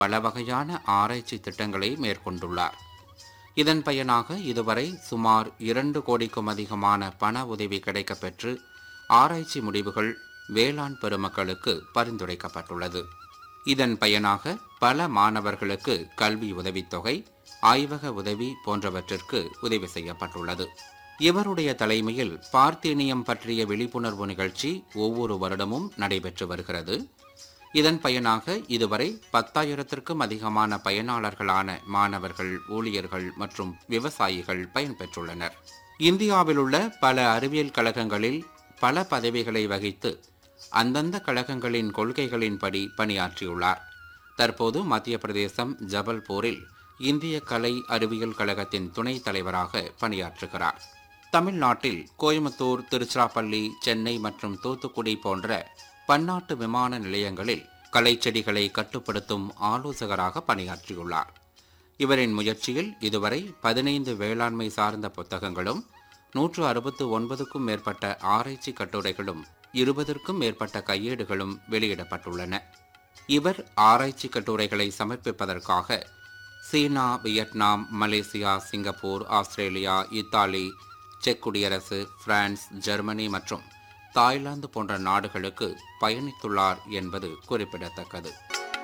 பல வகையான ஆராய்ச்சி திட்டங்களை மேற்கொண்டுள்ளார் இதன் பயனாக இதுவரை சுமார் இரண்டு கோடிக்கும் அதிகமான பண உதவி கிடைக்கப்பெற்று ஆராய்ச்சி முடிவுகள் வேளாண் பெருமக்களுக்கு பரிந்துரைக்கப்பட்டுள்ளது இதன் பயனாக பல மாணவர்களுக்கு கல்வி உதவித்தொகை ஆய்வக உதவி போன்றவற்றிற்கு உதவி செய்யப்பட்டுள்ளது இவருடைய தலைமையில் பார்த்தீனியம் பற்றிய விழிப்புணர்வு நிகழ்ச்சி ஒவ்வொரு வருடமும் நடைபெற்று வருகிறது இதன் பயனாக இதுவரை பத்தாயிரத்திற்கும் அதிகமான பயனாளர்களான மாணவர்கள் ஊழியர்கள் மற்றும் விவசாயிகள் பயன்பெற்றுள்ளனர் இந்தியாவில் உள்ள பல அறிவியல் கழகங்களில் பல பதவிகளை வகித்து அந்தந்த கழகங்களின் கொள்கைகளின்படி பணியாற்றியுள்ளார் தற்போது மத்திய பிரதேசம் ஜபல்பூரில் இந்திய கலை அறிவியல் கழகத்தின் துணைத் தலைவராக பணியாற்றுகிறார் தமிழ்நாட்டில் கோயம்புத்தூர் திருச்சிராப்பள்ளி சென்னை மற்றும் தூத்துக்குடி போன்ற பன்னாட்டு விமான நிலையங்களில் கலைச்செடிகளை கட்டுப்படுத்தும் ஆலோசகராக பணியாற்றியுள்ளார் இவரின் முயற்சியில் இதுவரை பதினைந்து வேளாண்மை சார்ந்த புத்தகங்களும் நூற்று அறுபத்து ஒன்பதுக்கும் மேற்பட்ட ஆராய்ச்சி கட்டுரைகளும் இருபதற்கும் மேற்பட்ட கையேடுகளும் வெளியிடப்பட்டுள்ளன இவர் ஆராய்ச்சி கட்டுரைகளை சமர்ப்பிப்பதற்காக சீனா Vietnam Malaysia Singapore Australia Italy செக் குடியரசு பிரான்ஸ் ஜெர்மனி மற்றும் தாய்லாந்து போன்ற நாடுகளுக்கு பயணித்துள்ளார் என்பது குறிப்பிடத்தக்கது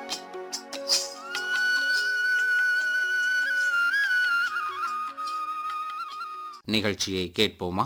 நிகழ்ச்சியை கேட்போமா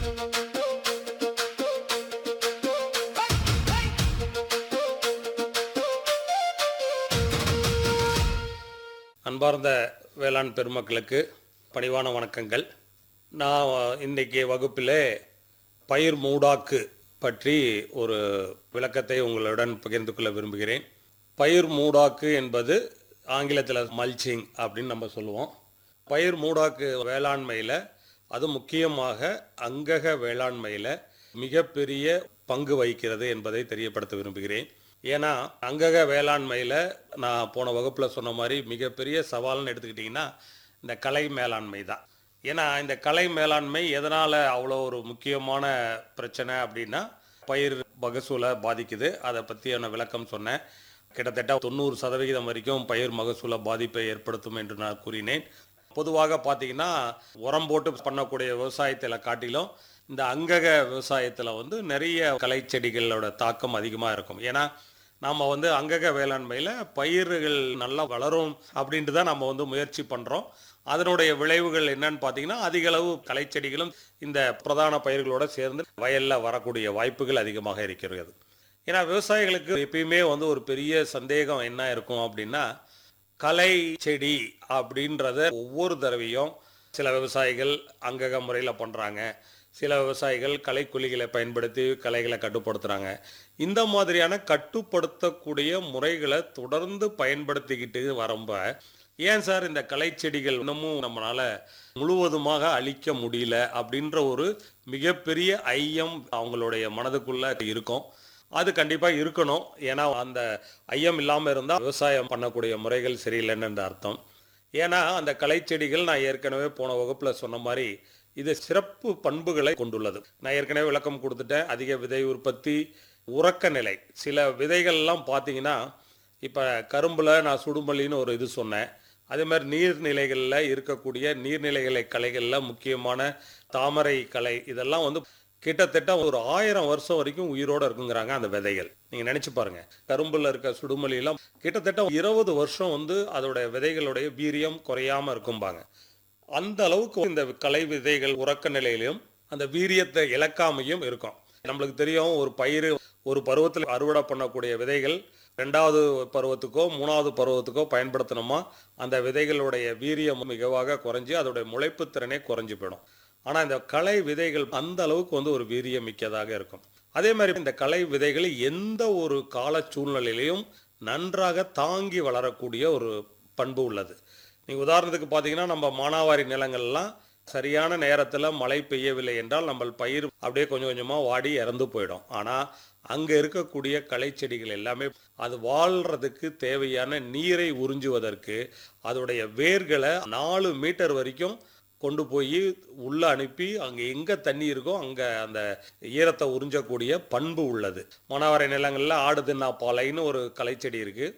அன்பார்ந்த வேளாண் பெருமக்களுக்கு பணிவான வணக்கங்கள் நான் இன்றைக்கி வகுப்பில் பயிர் மூடாக்கு பற்றி ஒரு விளக்கத்தை உங்களுடன் பகிர்ந்து கொள்ள விரும்புகிறேன் பயிர் மூடாக்கு என்பது ஆங்கிலத்தில் மல்ச்சிங் அப்படின்னு நம்ம சொல்லுவோம் பயிர் மூடாக்கு வேளாண்மையில் அது முக்கியமாக அங்கக வேளாண்மையில் மிகப்பெரிய பங்கு வகிக்கிறது என்பதை தெரியப்படுத்த விரும்புகிறேன் ஏன்னா அங்கக வேளாண்மையில் நான் போன வகுப்பில் சொன்ன மாதிரி மிகப்பெரிய சவால்னு எடுத்துக்கிட்டிங்கன்னா இந்த கலை மேலாண்மை தான் ஏன்னா இந்த கலை மேலாண்மை எதனால் அவ்வளோ ஒரு முக்கியமான பிரச்சனை அப்படின்னா பயிர் மகசூலை பாதிக்குது அதை பற்றியான விளக்கம் சொன்னேன் கிட்டத்தட்ட தொண்ணூறு சதவிகிதம் வரைக்கும் பயிர் மகசூல பாதிப்பை ஏற்படுத்தும் என்று நான் கூறினேன் பொதுவாக பார்த்தீங்கன்னா உரம் போட்டு பண்ணக்கூடிய விவசாயத்தில் காட்டிலும் இந்த அங்கக விவசாயத்தில் வந்து நிறைய களை செடிகளோட தாக்கம் அதிகமாக இருக்கும் ஏன்னா நாம் வந்து அங்கக வேளாண்மையில் பயிர்கள் நல்லா வளரும் அப்படின்ட்டு தான் நம்ம வந்து முயற்சி பண்ணுறோம் அதனுடைய விளைவுகள் என்னன்னு பார்த்தீங்கன்னா அதிக அளவு களைச்செடிகளும் இந்த பிரதான பயிர்களோட சேர்ந்து வயலில் வரக்கூடிய வாய்ப்புகள் அதிகமாக இருக்கிறது ஏன்னா விவசாயிகளுக்கு எப்பயுமே வந்து ஒரு பெரிய சந்தேகம் என்ன இருக்கும் அப்படின்னா கலை செடி அப்படின்றத ஒவ்வொரு தடவையும் சில விவசாயிகள் அங்கக முறையில் பண்ணுறாங்க சில விவசாயிகள் கலைக்குழிகளை பயன்படுத்தி கலைகளை கட்டுப்படுத்துகிறாங்க இந்த மாதிரியான கட்டுப்படுத்தக்கூடிய முறைகளை தொடர்ந்து பயன்படுத்திக்கிட்டு வரம்ப ஏன் சார் இந்த கலை செடிகள் இன்னமும் நம்மளால் முழுவதுமாக அழிக்க முடியல அப்படின்ற ஒரு மிகப்பெரிய ஐயம் அவங்களுடைய மனதுக்குள்ள இருக்கும் அது கண்டிப்பாக இருக்கணும் ஏன்னா அந்த ஐயம் இல்லாமல் இருந்தால் விவசாயம் பண்ணக்கூடிய முறைகள் சரியில்லைன்னு அர்த்தம் ஏன்னா அந்த கலைச்செடிகள் நான் ஏற்கனவே போன வகுப்பில் சொன்ன மாதிரி இது சிறப்பு பண்புகளை கொண்டுள்ளது நான் ஏற்கனவே விளக்கம் கொடுத்துட்டேன் அதிக விதை உற்பத்தி உறக்க நிலை சில விதைகள்லாம் பார்த்தீங்கன்னா இப்போ கரும்பில் நான் சுடுமல்லின்னு ஒரு இது சொன்னேன் அதே மாதிரி நீர்நிலைகளில் இருக்கக்கூடிய நீர்நிலைகளை கலைகளில் முக்கியமான தாமரை கலை இதெல்லாம் வந்து கிட்டத்தட்ட ஒரு ஆயிரம் வருஷம் வரைக்கும் உயிரோடு இருக்குங்கிறாங்க அந்த விதைகள் நீங்கள் நினச்சி பாருங்க கரும்பில் இருக்க சுடுமொழியெல்லாம் கிட்டத்தட்ட இருபது வருஷம் வந்து அதோட விதைகளுடைய வீரியம் குறையாமல் இருக்கும்பாங்க அந்த அளவுக்கு இந்த கலை விதைகள் உறக்க நிலையிலும் அந்த வீரியத்தை இழக்காமையும் இருக்கும் நம்மளுக்கு தெரியும் ஒரு பயிர் ஒரு பருவத்தில் அறுவடை பண்ணக்கூடிய விதைகள் ரெண்டாவது பருவத்துக்கோ மூணாவது பருவத்துக்கோ பயன்படுத்தணுமா அந்த விதைகளுடைய வீரியம் மிகவாக குறைஞ்சி அதோடைய முளைப்பு திறனே குறைஞ்சி போயிடும் ஆனால் இந்த களை விதைகள் அந்த அளவுக்கு வந்து ஒரு வீரியம் மிக்கதாக இருக்கும் அதே மாதிரி இந்த களை விதைகள் எந்த ஒரு கால சூழ்நிலையிலையும் நன்றாக தாங்கி வளரக்கூடிய ஒரு பண்பு உள்ளது நீங்கள் உதாரணத்துக்கு பார்த்தீங்கன்னா நம்ம மானாவாரி நிலங்கள்லாம் சரியான நேரத்தில் மழை பெய்யவில்லை என்றால் நம்ம பயிர் அப்படியே கொஞ்சம் கொஞ்சமாக வாடி இறந்து போயிடும் ஆனால் அங்கே இருக்கக்கூடிய களை செடிகள் எல்லாமே அது வாழ்கிறதுக்கு தேவையான நீரை உறிஞ்சுவதற்கு அதோடைய வேர்களை நாலு மீட்டர் வரைக்கும் கொண்டு போய் உள்ளே அனுப்பி அங்கே எங்கே தண்ணி இருக்கோ அங்கே அந்த ஈரத்தை உறிஞ்சக்கூடிய பண்பு உள்ளது மானாவாரி நிலங்களில் ஆடு தின்னா பாலைன்னு ஒரு களைச்செடி இருக்குது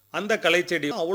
அந்த களைச்செடி அவ்வளோ